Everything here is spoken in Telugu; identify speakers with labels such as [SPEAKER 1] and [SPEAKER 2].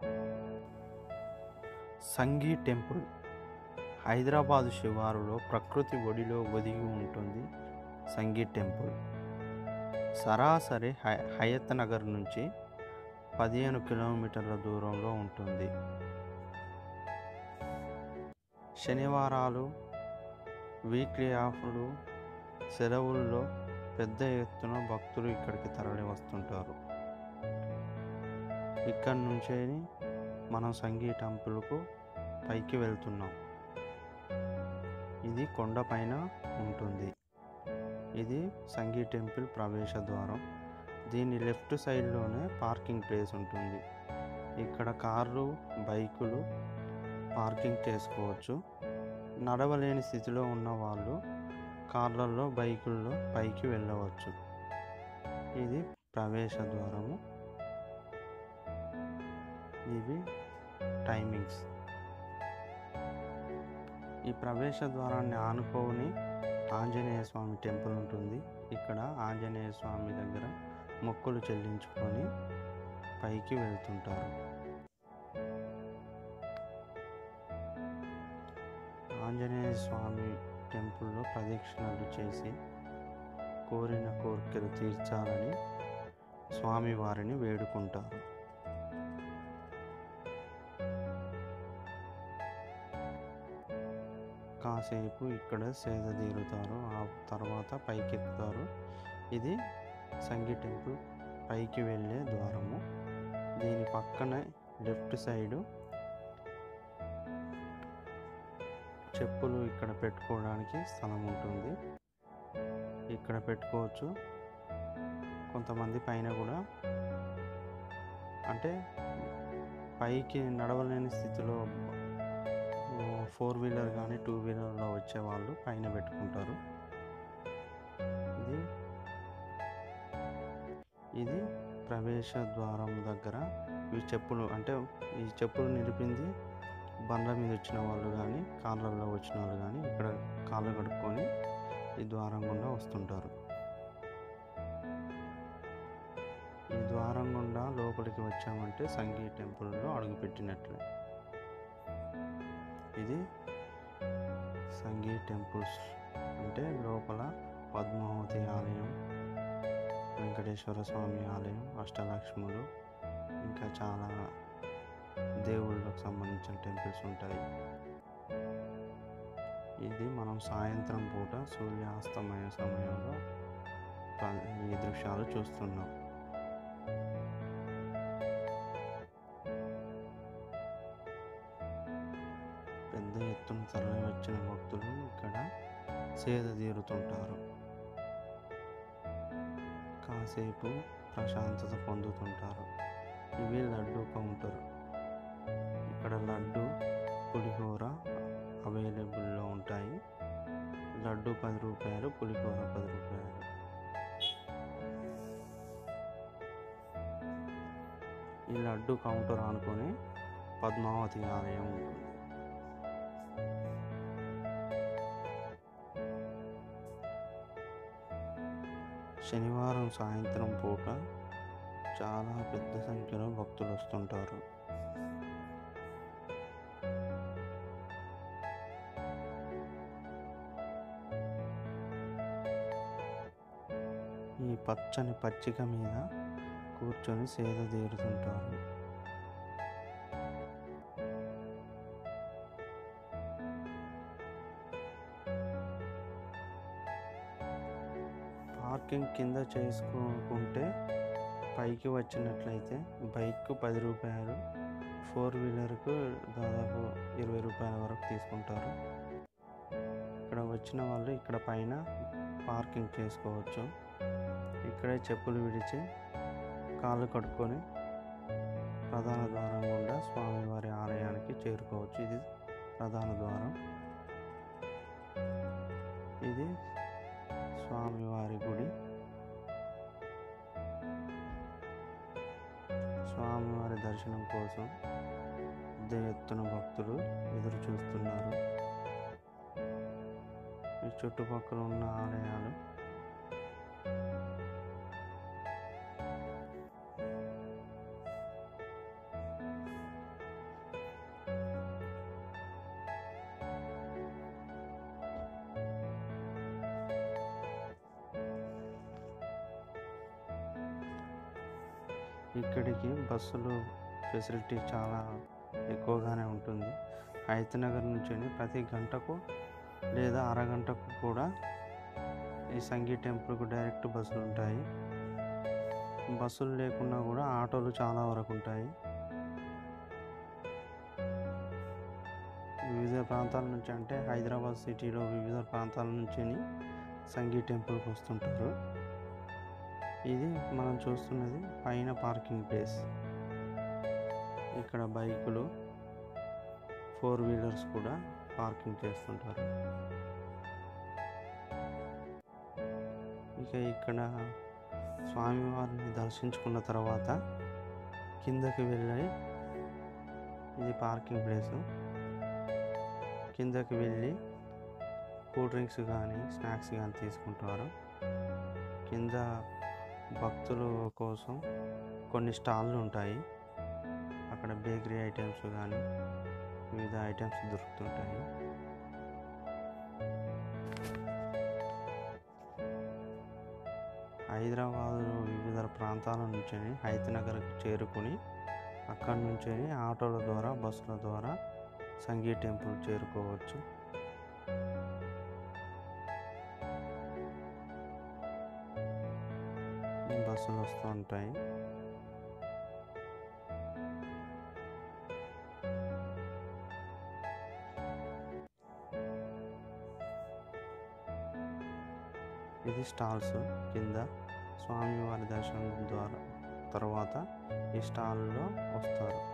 [SPEAKER 1] సంగీ టెంపుల్ హైదరాబాదు శివారులో ప్రకృతి ఒడిలో ఒదిగి ఉంటుంది సంగీ టెంపుల్ సరాసరి హై హయత్ నగర్ నుంచి పదిహేను కిలోమీటర్ల దూరంలో ఉంటుంది శనివారాలు వీక్లీ ఆఫ్లు సెలవుల్లో పెద్ద ఎత్తున భక్తులు ఇక్కడికి తరలి వస్తుంటారు ఇక్కడి నుంచే మనం సంగీ టెంపుల్కు పైకి వెళ్తున్నాం ఇది కొండపైన ఉంటుంది ఇది సంగీ టెంపుల్ ప్రవేశ ద్వారం దీని లెఫ్ట్ సైడ్లోనే పార్కింగ్ ప్లేస్ ఉంటుంది ఇక్కడ కార్లు బైకులు పార్కింగ్ చేసుకోవచ్చు నడవలేని స్థితిలో ఉన్న వాళ్ళు కార్లలో బైకుల్లో పైకి వెళ్ళవచ్చు ఇది ప్రవేశ ద్వారము ఇవి టైమింగ్స్ ఈ ప్రవేశ ద్వారాన్ని ఆనుకొని ఆంజనేయ స్వామి టెంపుల్ ఉంటుంది ఇక్కడ ఆంజనేయ స్వామి దగ్గర మొక్కులు చెల్లించుకొని పైకి వెళ్తుంటారు ఆంజనేయ స్వామి టెంపుల్లో ప్రదక్షిణలు చేసి కోరిన కోరికలు తీర్చాలని స్వామివారిని వేడుకుంటారు కాసేపు ఇక్కడ సేద తీరుతారు ఆ తర్వాత పైకి ఎక్కుతారు ఇది సంగీ టెంపుల్ పైకి వెళ్ళే ద్వారము దీని పక్కనే లెఫ్ట్ సైడు చెప్పులు ఇక్కడ పెట్టుకోవడానికి స్థలం ఉంటుంది ఇక్కడ పెట్టుకోవచ్చు కొంతమంది పైన కూడా అంటే పైకి నడవలేని స్థితిలో ఫోర్ వీలర్ కానీ టూ వీలర్లో వచ్చే వాళ్ళు పైన పెట్టుకుంటారు ఇది ఇది ప్రవేశ ద్వారం దగ్గర ఈ చెప్పులు అంటే ఈ చెప్పులు నిలిపింది బండ్ల మీద వచ్చిన వాళ్ళు కానీ కార్లలో వచ్చిన వాళ్ళు కానీ ఇక్కడ కాళ్ళు కడుక్కొని ఈ ద్వారం గుండా వస్తుంటారు ఈ ద్వారం గుండా లోపలికి వచ్చామంటే సంగీ టెంపుల్లో అడుగుపెట్టినట్లే ఇది సంగీ టెంపుల్స్ అంటే లోపల పద్మావతి ఆలయం వెంకటేశ్వర స్వామి ఆలయం అష్టలక్ష్ములు ఇంకా చాలా దేవుళ్ళకు సంబంధించిన టెంపుల్స్ ఉంటాయి ఇది మనం సాయంత్రం పూట సూర్యాస్తమయ సమయంలో ప్ర- ఈ దృశ్యాలు చూస్తున్నాం పెద్ద ఎత్తున తరలి వచ్చిన భక్తులు ఇక్కడ సేద తీరుతుంటారు కాసేపు ప్రశాంతత పొందుతుంటారు ఇవి లడ్డు కౌంటర్ ఇక్కడ లడ్డు పులిహోర అవైలబుల్లో ఉంటాయి లడ్డు పది రూపాయలు పులిహోర పది రూపాయలు ఈ లడ్డు కౌంటర్ ఆనుకొని పద్మావతి ఆలయం ఉంటుంది శనివారం సాయంత్రం పూట చాలా పెద్ద సంఖ్యలో భక్తులు వస్తుంటారు ఈ పచ్చని పచ్చిక మీద కూర్చొని సేద తీరుతుంటారు పార్కింగ్ కింద చేసుకోకుంటే పైకి వచ్చినట్లయితే బైక్కు పది రూపాయలు ఫోర్ వీలర్కు దాదాపు ఇరవై రూపాయల వరకు తీసుకుంటారు ఇక్కడ వచ్చిన వాళ్ళు ఇక్కడ పైన పార్కింగ్ చేసుకోవచ్చు ఇక్కడే చెప్పులు విడిచి కాళ్ళు కడుక్కొని ప్రధాన ద్వారం గుండా స్వామివారి ఆలయానికి చేరుకోవచ్చు ఇది ప్రధాన ద్వారం ఇది స్వామివారి గుడి స్వామివారి దర్శనం కోసం పెద్ద ఎత్తున భక్తులు ఎదురు చూస్తున్నారు ఈ చుట్టుపక్కల ఉన్న ఆలయాలు ఇక్కడికి బస్సులు ఫెసిలిటీ చాలా ఎక్కువగానే ఉంటుంది హైతనగర్ నుంచి ప్రతి గంటకు లేదా అరగంటకు కూడా ఈ సంగీ టెంపుల్కు డైరెక్ట్ బస్సులు ఉంటాయి బస్సులు లేకున్నా కూడా ఆటోలు చాలా వరకు ఉంటాయి వివిధ ప్రాంతాల నుంచి అంటే హైదరాబాద్ సిటీలో వివిధ ప్రాంతాల నుంచి సంగీ టెంపుల్కి వస్తుంటారు ఇది మనం చూస్తున్నది పైన పార్కింగ్ ప్లేస్ ఇక్కడ బైకులు ఫోర్ వీలర్స్ కూడా పార్కింగ్ చేస్తుంటారు ఇక ఇక్కడ స్వామివారిని దర్శించుకున్న తర్వాత కిందకి వెళ్ళి ఇది పార్కింగ్ ప్లేసు కిందకి వెళ్ళి కూల్ డ్రింక్స్ కానీ స్నాక్స్ కానీ తీసుకుంటారు కింద భక్తుల కోసం కొన్ని స్టాళ్ళు ఉంటాయి అక్కడ బేకరీ ఐటమ్స్ కానీ వివిధ ఐటమ్స్ దొరుకుతుంటాయి హైదరాబాదులో వివిధ ప్రాంతాల నుంచి హైతనగర్కి చేరుకుని అక్కడి నుంచి ఆటోల ద్వారా బస్సుల ద్వారా సంగీ టెంపుల్ చేరుకోవచ్చు బస్సులు వస్తూ ఉంటాయి ఇది స్టాల్స్ కింద స్వామివారి దర్శనం ద్వారా తర్వాత ఈ స్టాల్లో వస్తారు